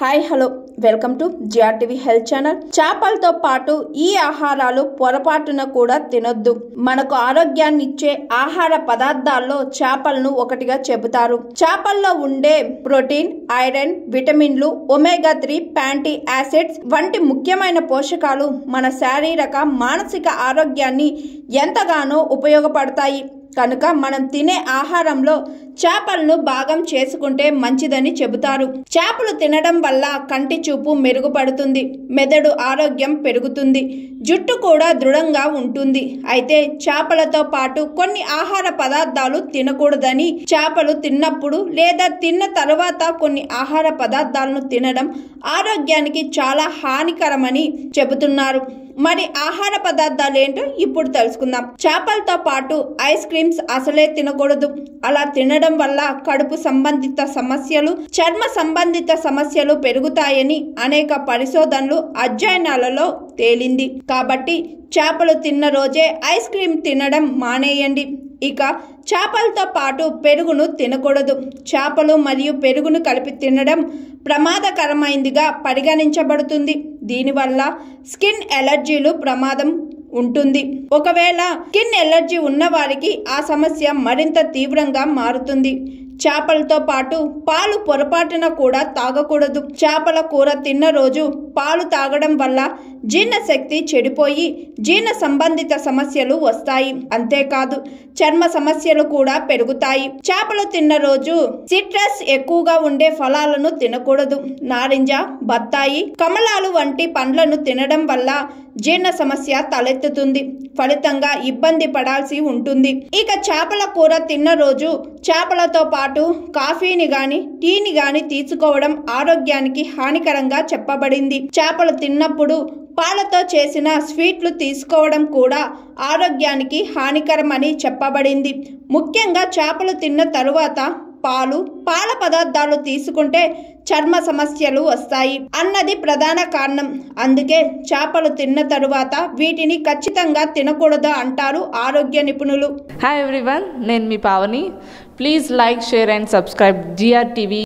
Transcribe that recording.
hi hello welcome to GRTV health channel చేపలతో పాటు ఈ ఆహారాలు పొరపాటున కూడా తినొద్దు మనకు ఆరోగ్యాన్ని ఇచ్చే ఆహార పదార్థాల్లో చేపలను ఒకటిగా చెబుతారు చేపల్లో ఉండే ప్రోటీన్ ఐరన్ విటమిన్లు ఒమేగా త్రీ ఫ్యాటీ యాసిడ్స్ వంటి ముఖ్యమైన పోషకాలు మన శారీరక మానసిక ఆరోగ్యాన్ని ఎంతగానో ఉపయోగపడతాయి కనుక మనం తినే ఆహారంలో చేపలను భాగం చేసుకుంటే మంచిదని చెబుతారు చేపలు తినడం వల్ల కంటి చూపు మెరుగుపడుతుంది మెదడు ఆరోగ్యం పెరుగుతుంది జుట్టు కూడా దృఢంగా ఉంటుంది అయితే చేపలతో పాటు కొన్ని ఆహార పదార్థాలు తినకూడదని చేపలు తిన్నప్పుడు లేదా తిన్న తర్వాత కొన్ని ఆహార పదార్థాలను తినడం ఆరోగ్యానికి చాలా హానికరమని చెబుతున్నారు మరి ఆహార పదార్థాలు ఏంటో ఇప్పుడు తెలుసుకుందాం చేపలతో పాటు ఐస్ క్రీమ్స్ అసలే తినకూడదు అలా తినడం వల్ల కడుపు సంబంధిత సమస్యలు చర్మ సంబంధిత సమస్యలు పెరుగుతాయని అనేక పరిశోధనలు అధ్యయనాలలో తేలింది కాబట్టి చేపలు తిన్న రోజే ఐస్ క్రీమ్ తినడం మానేయండి ఇక చేపలతో పాటు పెరుగును తినకూడదు చేపలు మరియు పెరుగును కలిపి తినడం ప్రమాదకరమైందిగా పరిగణించబడుతుంది దీనివల్ల స్కిన్ ఎలర్జీలు ప్రమాదం ఉంటుంది ఒకవేళ స్కిన్ ఎలర్జీ ఉన్న వారికి ఆ సమస్య మరింత తీవ్రంగా మారుతుంది చేపలతో పాటు పాలు పొరపాటున కూడా తాగకూడదు చేపల కూర తిన్న రోజు పాలు తాగడం వల్ల జీర్ణశక్తి చెడిపోయి జీర్ణ సంబంధిత సమస్యలు వస్తాయి అంతేకాదు చర్మ సమస్యలు కూడా పెరుగుతాయి చేపలు తిన్న రోజు సిట్రస్ ఎక్కువగా ఉండే ఫలాలను తినకూడదు నారింజ బత్తాయి కమలాలు వంటి పండ్లను తినడం వల్ల జీర్ణ సమస్య తలెత్తుతుంది ఫలితంగా ఇబ్బంది పడాల్సి ఉంటుంది ఇక చేపల కూర తిన్న రోజు చేపలతో పాటు కాఫీని గాని టీని గాని తీసుకోవడం ఆరోగ్యానికి హానికరంగా చెప్పబడింది చేపలు తిన్నప్పుడు పాలతో చేసిన స్వీట్లు తీసుకోవడం కూడా ఆరోగ్యానికి హానికరమని చెప్పబడింది ముఖ్యంగా చేపలు తిన్న తరువాత పాలు పాల పదార్థాలు తీసుకుంటే చర్మ సమస్యలు వస్తాయి అన్నది ప్రధాన కారణం అందుకే చేపలు తిన్న తరువాత వీటిని ఖచ్చితంగా తినకూడదు అంటారు ఆరోగ్య నిపుణులు హాయ్ ఎవ్రీవన్ నేను మీ Pavani please like share and subscribe GR TV